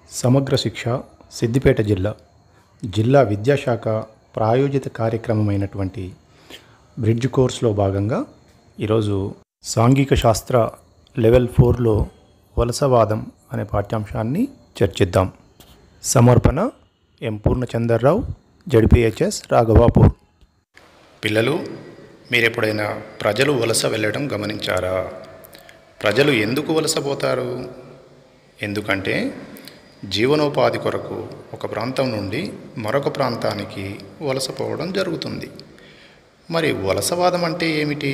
సమగ్ర శిక్ష సిద్దిపేట జిల్లా జిల్లా విద్యాశాఖ ప్రాయోజిత కార్యక్రమమైనటువంటి బ్రిడ్జ్ కోర్సులో భాగంగా ఈరోజు సాంఘిక శాస్త్ర లెవెల్ ఫోర్లో వలసవాదం అనే పాఠ్యాంశాన్ని చర్చిద్దాం సమర్పణ ఎం పూర్ణచందర్రావు జడ్పిహెచ్ఎస్ రాఘవాపూర్ పిల్లలు మీరెప్పుడైనా ప్రజలు వలస వెళ్ళడం గమనించారా ప్రజలు ఎందుకు వలసపోతారు ఎందుకంటే జీవనోపాధి కొరకు ఒక ప్రాంతం నుండి మరొక ప్రాంతానికి వలసపోవడం జరుగుతుంది మరి వలసవాదం అంటే ఏమిటి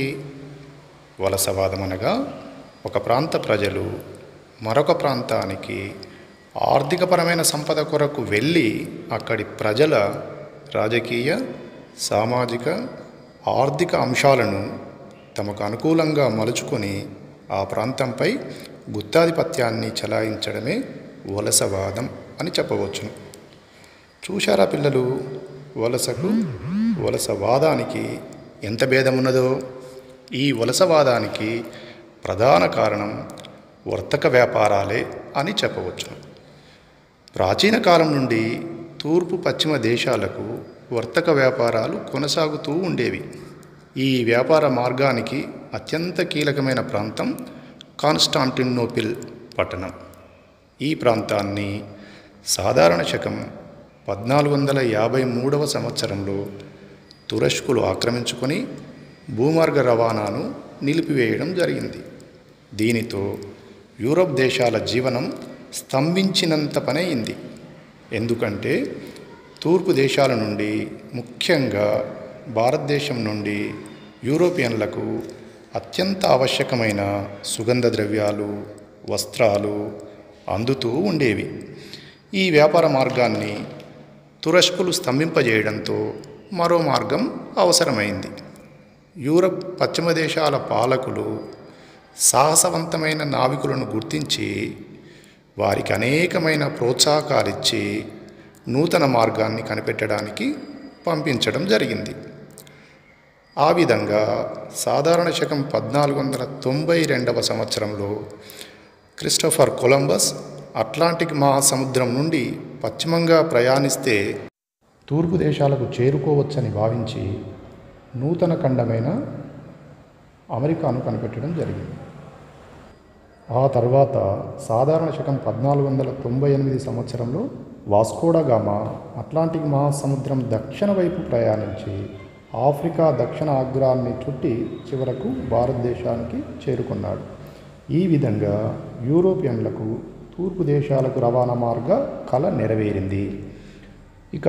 వలసవాదం అనగా ఒక ప్రాంత ప్రజలు మరొక ప్రాంతానికి ఆర్థికపరమైన సంపద కొరకు వెళ్ళి అక్కడి ప్రజల రాజకీయ సామాజిక ఆర్థిక అంశాలను తమకు అనుకూలంగా మలుచుకొని ఆ ప్రాంతంపై గుత్తాధిపత్యాన్ని చలాయించడమే వలసవాదం అని చెప్పవచ్చును చూశారా పిల్లలు వలసకు వలసవాదానికి ఎంత భేదం ఉన్నదో ఈ వలసవాదానికి ప్రధాన కారణం వర్తక వ్యాపారాలే అని చెప్పవచ్చును ప్రాచీన కాలం నుండి తూర్పు పశ్చిమ దేశాలకు వర్తక వ్యాపారాలు కొనసాగుతూ ఉండేవి ఈ వ్యాపార మార్గానికి అత్యంత కీలకమైన ప్రాంతం కాన్స్టాంటినోపిల్ పట్టణం ఈ ప్రాంతాన్ని సాధారణ శకం పద్నాలుగు వందల యాభై మూడవ సంవత్సరంలో తురష్కులు ఆక్రమించుకొని భూమార్గ రవాణాను నిలిపివేయడం జరిగింది దీనితో యూరప్ దేశాల జీవనం స్తంభించినంత పనయింది ఎందుకంటే తూర్పు దేశాల నుండి ముఖ్యంగా భారతదేశం నుండి యూరోపియన్లకు అత్యంత ఆవశ్యకమైన సుగంధ ద్రవ్యాలు వస్త్రాలు అందుతూ ఉండేవి ఈ వ్యాపార మార్గాన్ని తురష్కులు స్తంభింపజేయడంతో మరో మార్గం అవసరమైంది యూరప్ పశ్చిమ దేశాల పాలకులు సాహసవంతమైన నావికులను గుర్తించి వారికి అనేకమైన ప్రోత్సాహకాలిచ్చి నూతన మార్గాన్ని కనిపెట్టడానికి పంపించడం జరిగింది ఆ విధంగా సాధారణ శకం పద్నాలుగు వందల తొంభై రెండవ సంవత్సరంలో క్రిస్టఫర్ కొలంబస్ అట్లాంటిక్ మహాసముద్రం నుండి పశ్చిమంగా ప్రయాణిస్తే తూర్పు దేశాలకు చేరుకోవచ్చని భావించి నూతన ఖండమైన అమెరికాను కనిపెట్టడం జరిగింది ఆ తర్వాత సాధారణ శకం పద్నాలుగు వందల తొంభై ఎనిమిది సంవత్సరంలో వాస్కోడగామా అట్లాంటిక్ మహాసముద్రం దక్షిణ వైపు ప్రయాణించి ఆఫ్రికా దక్షిణ అగ్రాన్ని చుట్టి చివరకు భారతదేశానికి చేరుకున్నాడు ఈ విధంగా యూరోపియన్లకు తూర్పు దేశాలకు రవాణా మార్గ కళ నెరవేరింది ఇక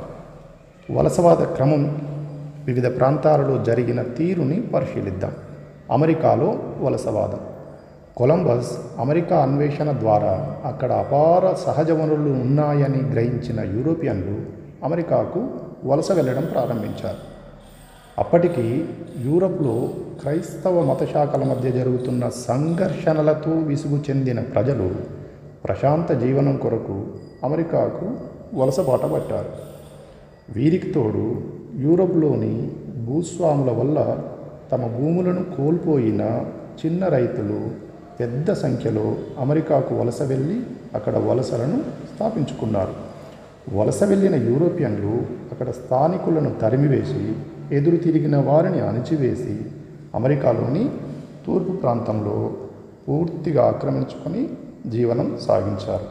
వలసవాద క్రమం వివిధ ప్రాంతాలలో జరిగిన తీరుని పరిశీలిద్దాం అమెరికాలో వలసవాదం కొలంబస్ అమెరికా అన్వేషణ ద్వారా అక్కడ అపార సహజ వనరులు ఉన్నాయని గ్రహించిన యూరోపియన్లు అమెరికాకు వలస వెళ్ళడం ప్రారంభించారు అప్పటికి యూరప్లో క్రైస్తవ మత శాఖల మధ్య జరుగుతున్న సంఘర్షణలతో విసుగు చెందిన ప్రజలు ప్రశాంత జీవనం కొరకు అమెరికాకు వలసబాట పట్టారు వీరికి తోడు యూరప్లోని భూస్వాముల వల్ల తమ భూములను కోల్పోయిన చిన్న రైతులు పెద్ద సంఖ్యలో అమెరికాకు వలస వెళ్ళి అక్కడ వలసలను స్థాపించుకున్నారు వలస వెళ్ళిన యూరోపియన్లు అక్కడ స్థానికులను తరిమివేసి ఎదురు తిరిగిన వారిని అణిచివేసి అమెరికాలోని తూర్పు ప్రాంతంలో పూర్తిగా ఆక్రమించుకొని జీవనం సాగించారు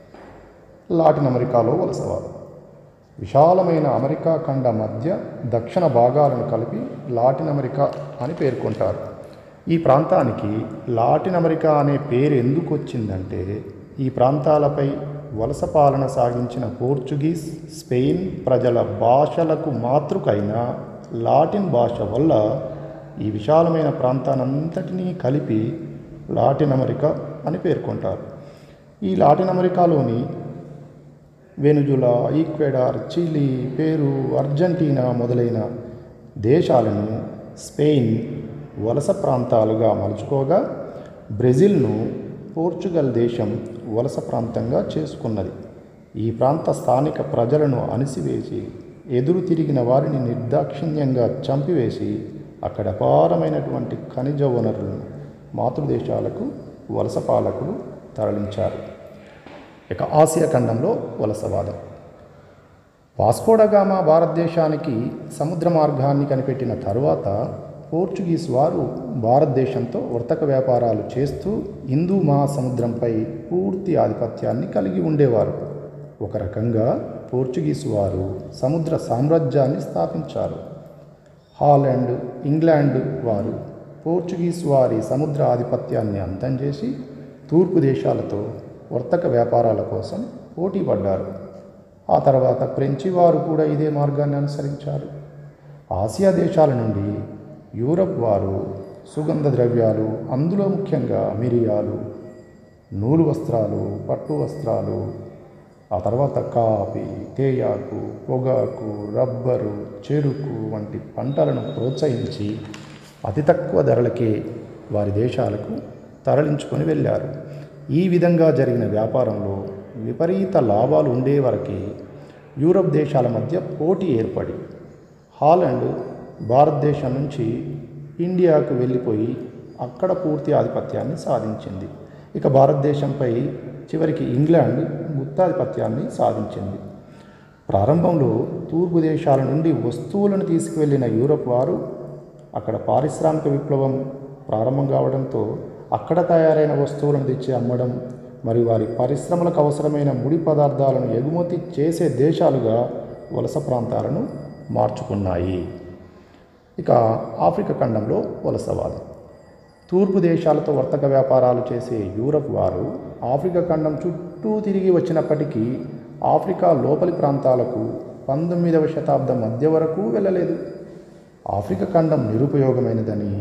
లాటిన్ అమెరికాలో వలసవాదం విశాలమైన అమెరికా ఖండ మధ్య దక్షిణ భాగాలను కలిపి లాటిన్ అమెరికా అని పేర్కొంటారు ఈ ప్రాంతానికి లాటిన్ అమెరికా అనే పేరు ఎందుకు వచ్చిందంటే ఈ ప్రాంతాలపై వలస పాలన సాగించిన పోర్చుగీస్ స్పెయిన్ ప్రజల భాషలకు మాతృకైన లాటిన్ భాష వల్ల ఈ విశాలమైన ప్రాంతానంతటినీ కలిపి లాటిన్ అమెరికా అని పేర్కొంటారు ఈ లాటిన్ అమెరికాలోని Venezuela Ecuador Chile Peru Argentina మొదలైన దేశాలను స్పెయిన్ వలస ప్రాంతాలుగా మలుచుకోగా బ్రెజిల్ను పోర్చుగల్ దేశం వలస ప్రాంతంగా చేసుకున్నది ఈ ప్రాంత స్థానిక ప్రజలను అణిసివేసి ఎదురు తిరిగిన వారిని నిర్దాక్షిణ్యంగా చంపివేసి అక్కడ అపారమైనటువంటి ఖనిజ వనరులను మాతృదేశాలకు వలస పాలకులు తరలించారు ఇక ఆసియా ఖండంలో వలసవాదం వాస్కోడగామా భారతదేశానికి సముద్ర మార్గాన్ని కనిపెట్టిన తరువాత పోర్చుగీస్ వారు భారతదేశంతో వర్తక వ్యాపారాలు చేస్తూ హిందూ మహాసముద్రంపై పూర్తి ఆధిపత్యాన్ని కలిగి ఉండేవారు ఒక రకంగా పోర్చుగీస్ వారు సముద్ర సామ్రాజ్యాన్ని స్థాపించారు హాలాండ్ ఇంగ్లాండ్ వారు పోర్చుగీస్ వారి సముద్ర ఆధిపత్యాన్ని అంతం చేసి తూర్పు దేశాలతో వర్తక వ్యాపారాల కోసం పోటీ పడ్డారు ఆ తర్వాత ఫ్రెంచి వారు కూడా ఇదే మార్గాన్ని అనుసరించారు ఆసియా దేశాల నుండి యూరప్ వారు సుగంధ ద్రవ్యాలు అందులో ముఖ్యంగా మిరియాలు నూలు వస్త్రాలు పట్టు వస్త్రాలు ఆ తర్వాత కాఫీ తేయాకు పొగాకు రబ్బరు చెరుకు వంటి పంటలను ప్రోత్సహించి అతి తక్కువ ధరలకే వారి దేశాలకు తరలించుకొని వెళ్ళారు ఈ విధంగా జరిగిన వ్యాపారంలో విపరీత లాభాలు ఉండే వరకు యూరప్ దేశాల మధ్య పోటీ ఏర్పడి హాలండ్ భారతదేశం నుంచి ఇండియాకు వెళ్ళిపోయి అక్కడ పూర్తి ఆధిపత్యాన్ని సాధించింది ఇక భారతదేశంపై చివరికి ఇంగ్లాండ్ గుత్తాధిపత్యాన్ని సాధించింది ప్రారంభంలో తూర్పు దేశాల నుండి వస్తువులను తీసుకువెళ్ళిన యూరప్ వారు అక్కడ పారిశ్రామిక విప్లవం ప్రారంభం కావడంతో అక్కడ తయారైన వస్తువులను తెచ్చి అమ్మడం మరియు వారి పరిశ్రమలకు అవసరమైన ముడి పదార్థాలను ఎగుమతి చేసే దేశాలుగా వలస ప్రాంతాలను మార్చుకున్నాయి ఇక ఆఫ్రికా ఖండంలో వలసవాదం తూర్పు దేశాలతో వర్తక వ్యాపారాలు చేసే యూరప్ వారు ఆఫ్రికా ఖండం చుట్టూ తిరిగి వచ్చినప్పటికీ ఆఫ్రికా లోపలి ప్రాంతాలకు పంతొమ్మిదవ శతాబ్దం మధ్య వరకు వెళ్ళలేదు ఆఫ్రికా ఖండం నిరుపయోగమైనదని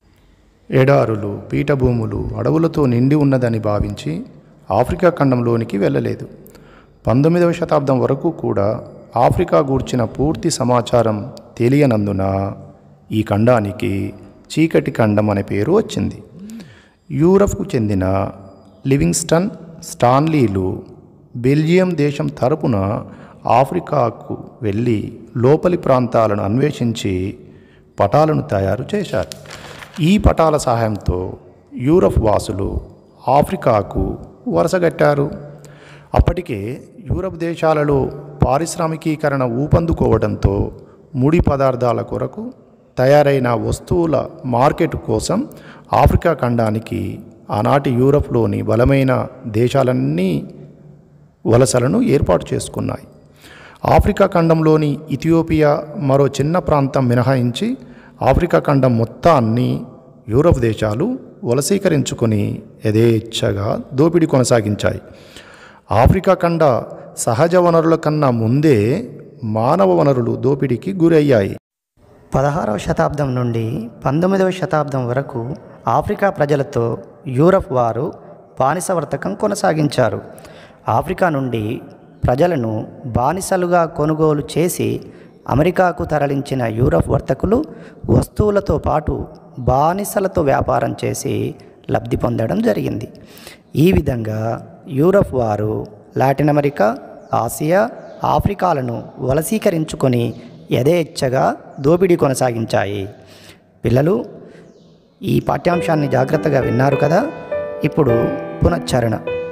ఎడారులు పీఠభూములు అడవులతో నిండి ఉన్నదని భావించి ఆఫ్రికా ఖండంలోనికి వెళ్ళలేదు పంతొమ్మిదవ శతాబ్దం వరకు కూడా ఆఫ్రికా గూర్చిన పూర్తి సమాచారం తెలియనందున ఈ ఖండానికి చీకటి ఖండం అనే పేరు వచ్చింది యూరప్కు చెందిన లివింగ్స్టన్ స్టాన్లీలు బెల్జియం దేశం తరపున ఆఫ్రికాకు వెళ్ళి లోపలి ప్రాంతాలను అన్వేషించి పటాలను తయారు చేశారు ఈ పటాల సహాయంతో యూరప్ వాసులు ఆఫ్రికాకు వరుసగట్టారు అప్పటికే యూరప్ దేశాలలో పారిశ్రామికీకరణ ఊపందుకోవడంతో ముడి పదార్థాల కొరకు తయారైన వస్తువుల మార్కెట్ కోసం ఆఫ్రికా ఖండానికి ఆనాటి యూరప్లోని బలమైన దేశాలన్నీ వలసలను ఏర్పాటు చేసుకున్నాయి ఆఫ్రికా ఖండంలోని ఇథియోపియా మరో చిన్న ప్రాంతం మినహాయించి ఆఫ్రికా ఖండం మొత్తాన్ని యూరప్ దేశాలు వలసీకరించుకొని యథేచ్ఛగా దోపిడీ కొనసాగించాయి ఆఫ్రికా ఖండ సహజ వనరుల కన్నా ముందే మానవ వనరులు దోపిడీకి గురయ్యాయి పదహారవ శతాబ్దం నుండి పంతొమ్మిదవ శతాబ్దం వరకు ఆఫ్రికా ప్రజలతో యూరప్ వారు బానిస వర్తకం కొనసాగించారు ఆఫ్రికా నుండి ప్రజలను బానిసలుగా కొనుగోలు చేసి అమెరికాకు తరలించిన యూరప్ వర్తకులు వస్తువులతో పాటు బానిసలతో వ్యాపారం చేసి లబ్ధి పొందడం జరిగింది ఈ విధంగా యూరప్ వారు లాటిన్ అమెరికా ఆసియా ఆఫ్రికాలను వలసీకరించుకొని యథేచ్ఛగా దోపిడీ కొనసాగించాయి పిల్లలు ఈ పాఠ్యాంశాన్ని జాగ్రత్తగా విన్నారు కదా ఇప్పుడు పునశ్చరణ